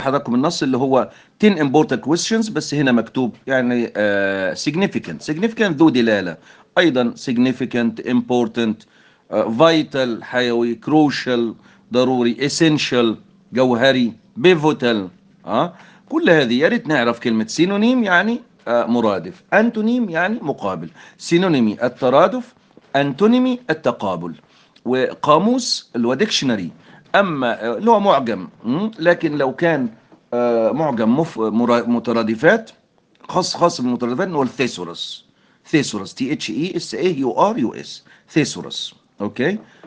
حضراتكم النص اللي هو 10 important questions بس هنا مكتوب يعني آه significant significant ذو دلالة أيضا significant important آه vital حيوي crucial ضروري essential جوهري pivotal آه كل هذه يا ريت نعرف كلمة سينونيم يعني آه مرادف أنتونيم يعني مقابل سينونيمي الترادف أنتونيمي التقابل وقاموس اللي هو ديكشنري اما آه، اللي هو معجم مم، لكن لو كان آه، معجم مف- مرا- مترادفات خاص خاص بالمترادفات اللي هو الثيسورس ثيسورس تي اتش اي اس اي يو ار يو اس ثيسورس اوكي